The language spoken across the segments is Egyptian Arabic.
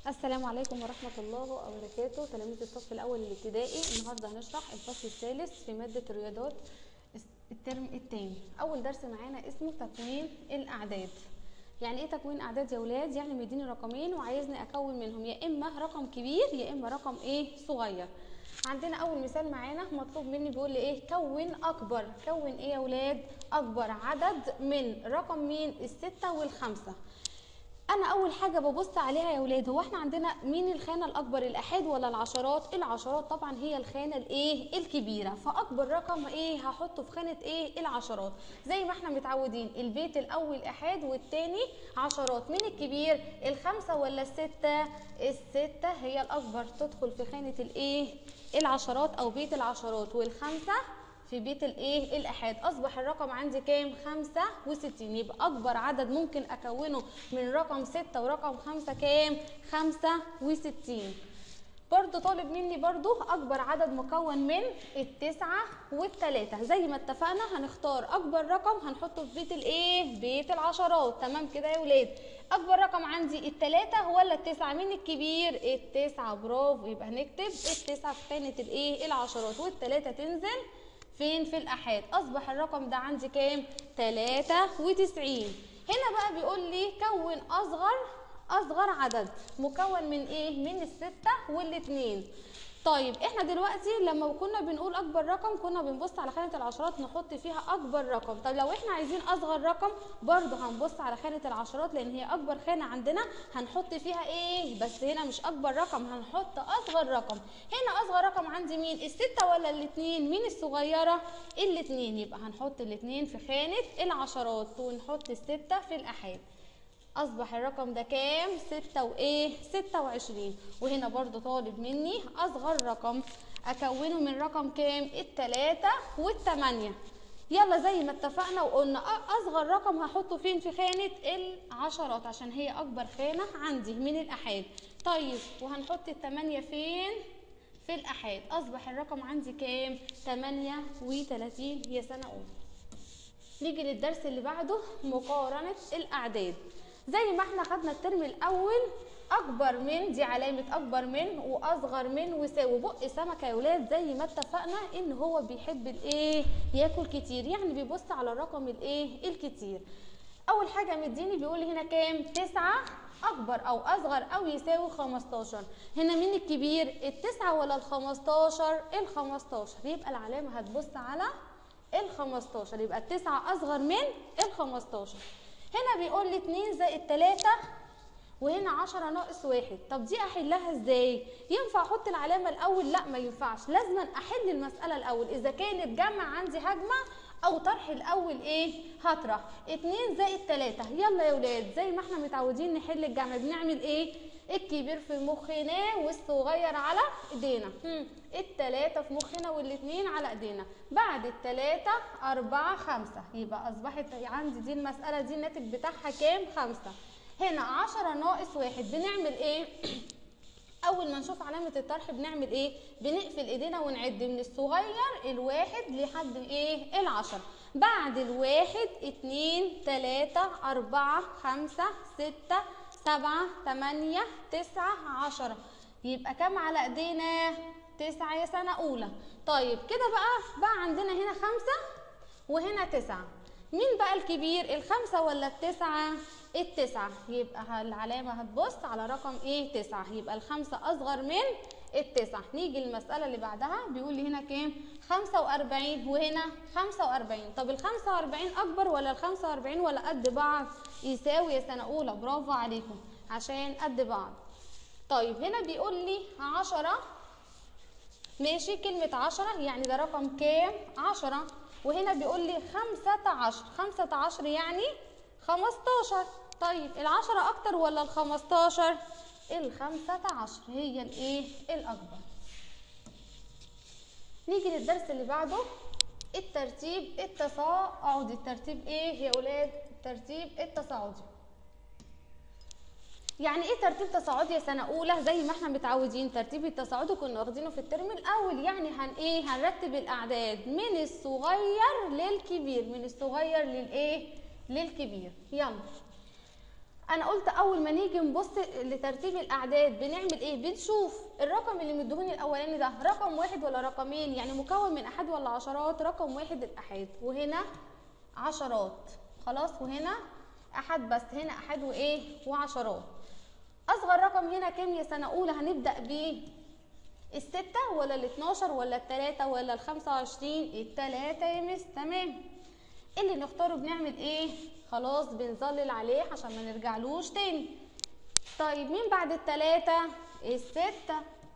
السلام عليكم ورحمة الله وبركاته تلاميذ الصف الأول الابتدائي النهاردة هنشرح الفصل الثالث في مادة الرياضات الترم الثاني أول درس معانا اسمه تكوين الأعداد يعني ايه تكوين أعداد يا ولاد؟ يعني مديني رقمين وعايزني أكون منهم يا إما رقم كبير يا إما رقم ايه صغير عندنا أول مثال معانا مطلوب مني بيقول لي ايه كون أكبر كون ايه يا ولاد؟ أكبر عدد من رقم مين؟ الستة والخمسة انا اول حاجه ببص عليها يا ولاد هو احنا عندنا مين الخانه الاكبر الاحاد ولا العشرات العشرات طبعا هي الخانه الايه الكبيره فاكبر رقم ايه هحطه في خانه ايه العشرات زي ما احنا متعودين البيت الاول احاد والتاني عشرات مين الكبير الخمسه ولا السته السته هي الاكبر تدخل في خانه الايه العشرات او بيت العشرات والخمسه في بيت الايه الاحاد اصبح الرقم عندي كام 65 يبقى اكبر عدد ممكن اكونه من رقم 6 ورقم 5 كام 65 برضو طالب مني برضو اكبر عدد مكون من التسعة والتلاتة زي ما اتفقنا هنختار اكبر رقم هنحطه في بيت الايه بيت العشرات تمام كده يا ولاد اكبر رقم عندي التلاتة ولا التسعة مين الكبير التسعة برافو يبقى هنكتب التسعة في خانة الايه العشرات والتلاتة تنزل فين في الأحاد أصبح الرقم ده عندي كام 93 هنا بقى بيقول لي كون أصغر أصغر عدد مكون من إيه من الستة والاتنين طيب احنا دلوقتي لما كنا بنقول اكبر رقم كنا بنبص على خانه العشرات نحط فيها اكبر رقم طب لو احنا عايزين اصغر رقم برضه هنبص على خانه العشرات لان هي اكبر خانه عندنا هنحط فيها ايه بس هنا مش اكبر رقم هنحط اصغر رقم هنا اصغر رقم عندي مين الستة ولا الاتنين مين الصغيره الاتنين يبقى هنحط الاتنين في خانه العشرات ونحط الستة في الاحاد اصبح الرقم ده كام ستة وايه ستة وعشرين وهنا برضو طالب مني اصغر رقم اكونه من رقم كام التلاتة والتمانية يلا زي ما اتفقنا وقلنا اصغر رقم هحطه فين في خانة العشرات عشان هي اكبر خانة عندي من الاحاد طيب وهنحط التمانية فين في الاحاد اصبح الرقم عندي كام تمانية وتلاتين هي سنة اولى نيجي للدرس اللي بعده مقارنة الاعداد زي ما احنا خدنا الترم الاول اكبر من دي علامه اكبر من واصغر من ويساوي بق سمكه يا ولاد زي ما اتفقنا ان هو بيحب الايه ياكل كتير يعني بيبص على الرقم الايه الكتير اول حاجه مديني بيقول لي هنا كام تسعة اكبر او اصغر او يساوي 15 هنا مين الكبير التسعة ولا الخمستاشر الخمستاشر يبقى العلامه هتبص على الخمستاشر يبقى التسعة اصغر من الخمستاشر هنا بيقول لي 2 زائد 3 وهنا 10 ناقص 1 طب دي احلها ازاي ينفع احط العلامه الاول لا ما ينفعش لازم احل المساله الاول اذا كانت جمع عندي هجمه او طرح الاول ايه هطرح 2 زائد 3 يلا يا ولاد زي ما احنا متعودين نحل الجمع بنعمل ايه الكبير في مخنا والصغير على ايدينا التلاتة في مخنا والاتنين على ايدينا بعد التلاتة أربعة خمسة يبقى أصبحت عندي دي المسألة دي الناتج بتاعها كام خمسة هنا عشرة ناقص واحد بنعمل ايه أول ما نشوف علامة الطرح بنعمل ايه بنقفل ايدينا ونعد من الصغير الواحد لحد ايه العشرة بعد الواحد اتنين تلاتة أربعة خمسة ستة سبعة تمانية تسعة عشرة يبقى كام على ايدينا تسعة يا سنة أولى طيب كده بقى بقى عندنا هنا خمسة وهنا تسعة مين بقى الكبير الخمسة ولا التسعة التسعة يبقى العلامة هتبص على رقم ايه تسعة يبقى الخمسة أصغر من التسعة نيجي المسألة اللي بعدها بيقول لي هنا كام خمسة وأربعين وهنا خمسة وأربعين طب الخمسة وأربعين أكبر ولا الخمسة وأربعين ولا قد بعض يساوي يا سنة أولى برافو عليكم عشان قد بعض طيب هنا بيقول لي عشرة ماشي كلمة عشرة يعني ده رقم كام عشرة وهنا بيقول لي خمسة عشر خمسة عشر يعني خمستاشر طيب العشرة أكتر ولا الخمستاشر الخمسة عشر هي الايه الأكبر نيجي للدرس اللي بعده الترتيب التصاعدي الترتيب ايه يا ولاد الترتيب التصاعدي يعني ايه ترتيب تصاعدي يا سنه اولى زي ما احنا متعودين ترتيب التصاعدي كنا واخدينه في الترم الاول يعني هن ايه هنرتب الاعداد من الصغير للكبير من الصغير للايه للكبير يلا انا قلت اول ما نيجي نبص لترتيب الاعداد بنعمل ايه بنشوف الرقم اللي مديهوني الاولاني ده رقم واحد ولا رقمين يعني مكون من احاد ولا عشرات رقم واحد الاحاد وهنا عشرات خلاص وهنا احد بس هنا احاد وايه وعشرات اصغر رقم هنا كام يا سنه اولى هنبدا بيه الستة ولا ال 12 ولا التلاتة ولا ال 25 التلاتة يا مس تمام اللي نختاره بنعمل ايه خلاص بنظلل عليه عشان ما نرجعلوش تاني طيب مين بعد التلاتة الستة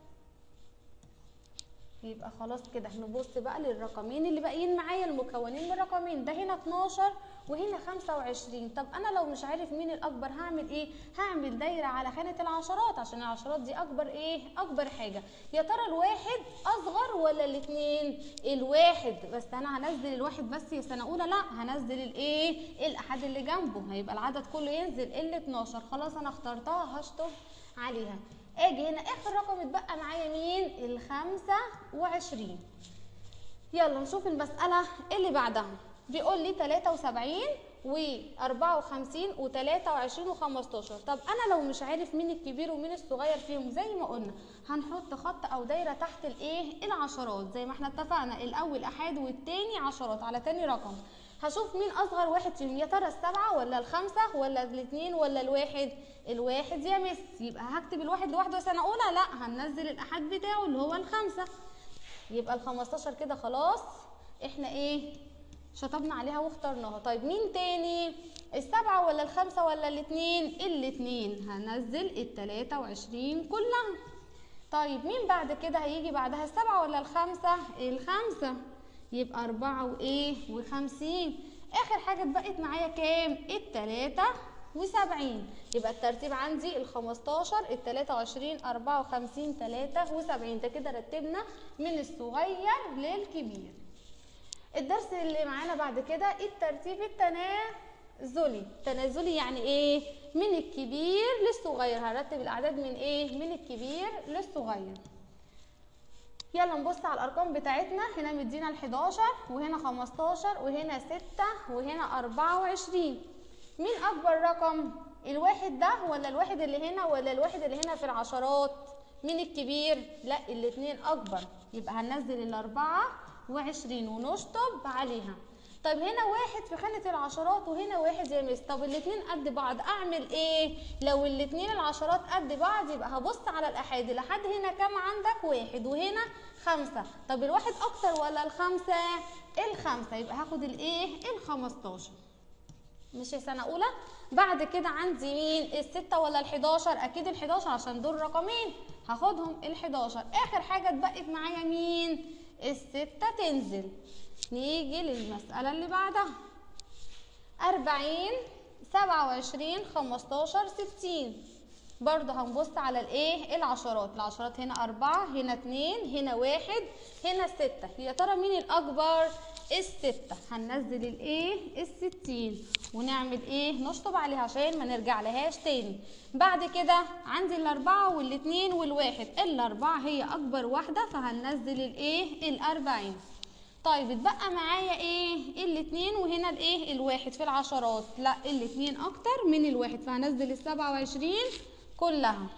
يبقى خلاص كده نبص بقى للرقمين اللي باقيين معايا المكونين من رقمين ده هنا 12 وهنا 25 طب انا لو مش عارف مين الاكبر هعمل ايه هعمل دايره على خانه العشرات عشان العشرات دي اكبر ايه اكبر حاجه يا ترى الواحد اصغر ولا الاثنين الواحد بس انا هنزل الواحد بس يا سنه اولى لا هنزل الايه الاحد اللي جنبه هيبقى العدد كله ينزل ال 12 خلاص انا اخترتها هشطب عليها اجي هنا اخر رقم اتبقى معايا مين الخمسة وعشرين يلا نشوف المسألة اللي بعدها بيقول لي 73 و54 و23 و15 طب انا لو مش عارف مين الكبير ومين الصغير فيهم زي ما قلنا هنحط خط او دايره تحت الايه العشرات زي ما احنا اتفقنا الاول احاد والتاني عشرات على تاني رقم هشوف مين اصغر واحد فيهم يا ترى السبعه ولا الخمسه ولا الاثنين ولا الواحد الواحد يا مس يبقى هكتب الواحد لوحده سنه اولى لا هننزل الاحاد بتاعه اللي هو الخمسه يبقى ال 15 كده خلاص احنا ايه شطبنا عليها واخترناها طيب مين تاني السبعة ولا الخمسة ولا الاتنين الاتنين هنزل التلاتة وعشرين كلها طيب مين بعد كده هيجي بعدها السبعة ولا الخمسة الخمسة يبقى أربعة وإيه وخمسين آخر حاجة اتبقت معايا كام التلاتة وسبعين يبقى الترتيب عندي الخمستاشر التلاتة وعشرين أربعة وخمسين تلاتة وسبعين ده كده رتبنا من الصغير للكبير الدرس اللي معانا بعد كده الترتيب التنازلي تنازلي يعني ايه من الكبير للصغير هرتب الاعداد من ايه من الكبير للصغير يلا نبص على الارقام بتاعتنا هنا مدينا ال11 وهنا 15 وهنا 6 وهنا 24 مين اكبر رقم الواحد ده ولا الواحد اللي هنا ولا الواحد اللي هنا في العشرات مين الكبير لا الاثنين اكبر يبقى هننزل الاربعه وعشرين ونشطب عليها طيب هنا واحد في خانة العشرات وهنا واحد يا مس طب الاتنين قد بعض اعمل ايه لو الاتنين العشرات قد بعض يبقى هبص على الاحاد لحد هنا كام عندك واحد وهنا خمسة طب الواحد اكتر ولا الخمسة الخمسة يبقى هاخد الايه الخمستاشر مش سنة أولى بعد كده عندي مين الستة ولا الحداشر أكيد الحداشر عشان دول رقمين هاخدهم الحداشر آخر حاجة اتبقت معايا مين الستة تنزل نيجي للمسألة اللي بعدها أربعين سبعة وعشرين خمستاشر ستين برضه هنبص على الايه العشرات العشرات هنا أربعة هنا اتنين هنا واحد هنا ستة يا ترى مين الأكبر الستة هننزل الايه الستين ونعمل ايه نشطب عليها عشان ما نرجع لهاش تاني بعد كده عندي الاربعة والاتنين والواحد الاربعة هي اكبر واحدة فهننزل الايه الاربعين طيب اتبقى معايا ايه الاتنين وهنا الايه الواحد في العشرات لا الاتنين اكتر من الواحد فهنزل السبعة وعشرين كلها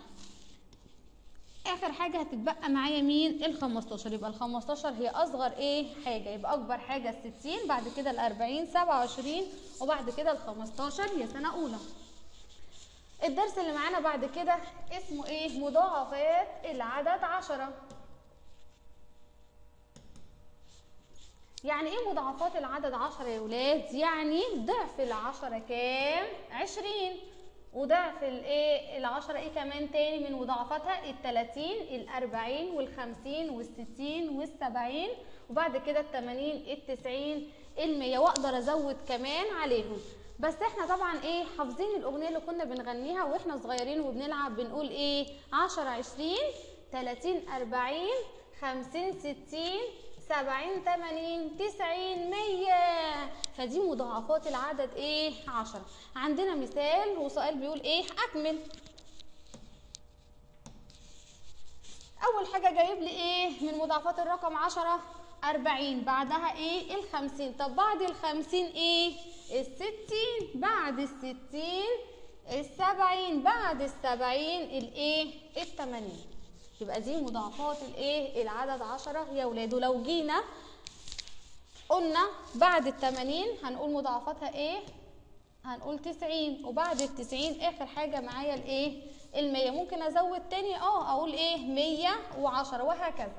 اخر حاجه هتتبقى معايا مين ال 15 يبقى ال 15 هي اصغر ايه حاجه يبقى اكبر حاجه ال 60 بعد كده ال 40 27 وبعد كده ال 15 يا سنه اولى الدرس اللي معانا بعد كده اسمه ايه مضاعفات العدد 10 يعني ايه مضاعفات العدد 10 يا ولاد يعني ضعف العشرة كام 20 وضعف الايه العشرة ايه كمان تاني من مضاعفاتها التلاتين الاربعين والخمسين والستين والسبعين وبعد كده التمانين التسعين المية واقدر ازود كمان عليهم بس احنا طبعا ايه حافظين الاغنية اللي كنا بنغنيها واحنا صغيرين وبنلعب بنقول ايه عشرة عشرين تلاتين اربعين خمسين ستين سبعين تمانين تسعين مية فدي مضاعفات العدد ايه عشرة عندنا مثال وسؤال بيقول ايه اكمل اول حاجة جايب لي ايه من مضاعفات الرقم عشرة أربعين بعدها ايه الخمسين طب بعد الخمسين ايه الستين بعد الستين السبعين بعد السبعين الايه التمانين يبقى دي مضاعفات الايه العدد عشرة يا ولاد ولو جينا قلنا بعد التمانين هنقول مضاعفاتها ايه هنقول تسعين وبعد التسعين اخر حاجة معايا الايه المية ممكن ازود تاني اه اقول ايه مية وعشرة وهكذا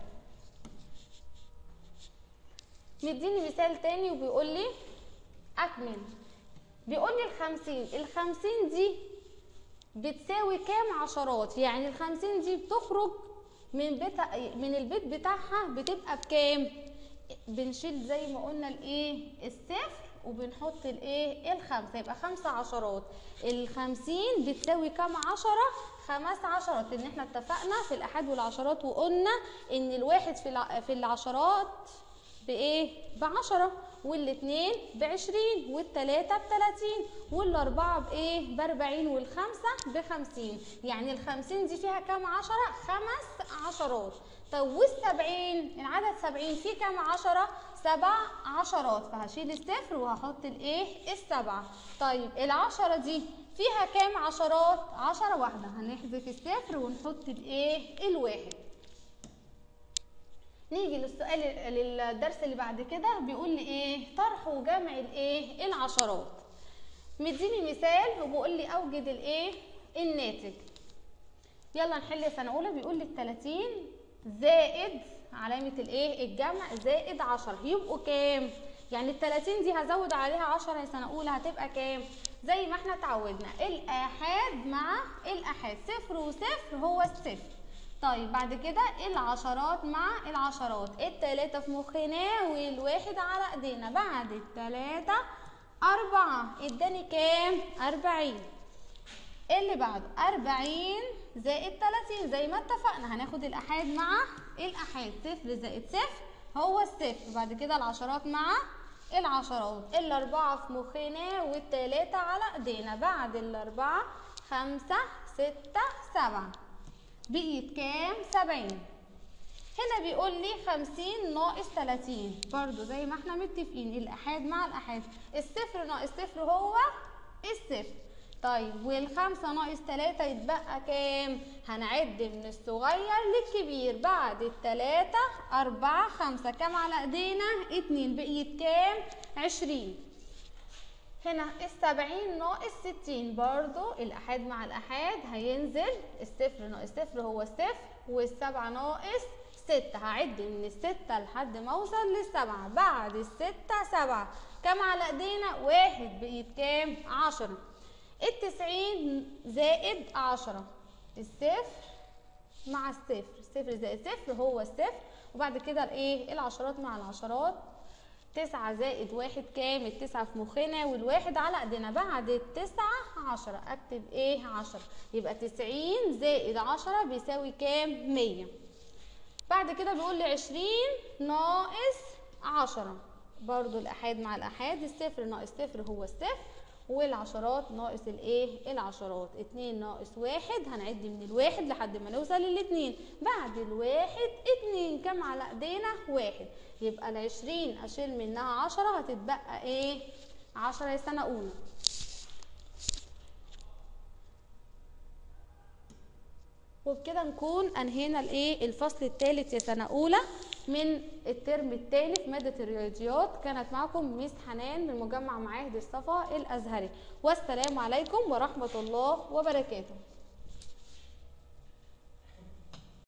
مديني مثال تاني وبيقول لي اكمل بيقول لي الخمسين الخمسين دي بتساوي كام عشرات يعني الخمسين دي بتخرج من بيت من البيت بتاعها بتبقى بكام بنشيل زي ما قلنا الايه الصفر وبنحط الايه الخمسة يبقى خمسة عشرات الخمسين بتساوي كام عشرة خمس عشرات لان احنا اتفقنا في الاحاد والعشرات وقلنا ان الواحد في الع- في العشرات بايه بعشرة والاتنين بعشرين والتلاتة بتلاتين والاربعة بايه باربعين والخمسة بخمسين يعني الخمسين دي فيها كام عشرة خمس عشرات طب والسبعين العدد سبعين فيه كام عشرة سبع عشرات فهشيل الصفر وهحط الايه السبعة طيب العشرة دي فيها كام عشرات عشرة واحدة هنحذف الصفر ونحط الايه الواحد نيجي للسؤال للدرس اللي بعد كده بيقول لي ايه طرح وجمع الايه العشرات مديني مثال وبيقول لي اوجد الايه الناتج يلا نحل سنه اولى بيقول لي ال 30 زائد علامه الايه الجمع زائد 10 يبقوا كام يعني ال 30 دي هزود عليها 10 يا سنه اولى هتبقى كام زي ما احنا اتعودنا الاحاد مع الاحاد صفر وصفر هو الصفر طيب بعد كده العشرات مع العشرات التلاتة في مخنا والواحد على ايدينا بعد التلاتة أربعة اداني كام؟ أربعين اللي بعده أربعين زائد تلاتين زي ما اتفقنا هناخد الأحاد مع الأحاد صفر زائد صفر هو الصفر بعد كده العشرات مع العشرات الأربعة في مخنا والتلاتة على ايدينا بعد الأربعة خمسة ستة سبعة بقيت كام؟ سبعين هنا بيقول لي خمسين ناقص تلاتين برضو زي ما احنا متفقين الأحاد مع الأحاد الصفر ناقص صفر هو الصفر طيب والخمسة ناقص تلاتة يتبقى كام؟ هنعد من الصغير للكبير بعد التلاتة أربعة خمسة كام على ايدينا؟ اتنين بقيت كام؟ عشرين هنا السبعين ناقص ستين برضو الأحاد مع الأحاد هينزل الصفر ناقص صفر هو الصفر والسبعة ناقص ستة هعد من الستة لحد ما أوصل للسبعة بعد الستة سبعة كام على إيدينا واحد بقيت كام عشرة التسعين زائد عشرة الصفر مع الصفر الصفر زائد صفر هو الصفر وبعد كده الايه العشرات مع العشرات تسعة زائد واحد كام التسعة في مخنا والواحد على ايدينا بعد التسعة عشرة اكتب ايه عشرة يبقى تسعين زائد عشرة بيساوي كام مية بعد كده بيقول لي عشرين ناقص عشرة برضو الأحاد مع الأحاد الصفر ناقص صفر هو الصفر والعشرات ناقص الايه العشرات اتنين ناقص واحد هنعد من الواحد لحد ما نوصل للاتنين بعد الواحد اتنين كام على ايدينا واحد يبقى العشرين اشيل منها عشرة هتتبقى ايه عشرة يا سنة اولى وبكده نكون انهينا الايه الفصل الثالث يا سنه اولى من الترم الثاني في ماده الرياضيات كانت معكم ميس حنان من مجمع معاهد الصفا الازهري والسلام عليكم ورحمه الله وبركاته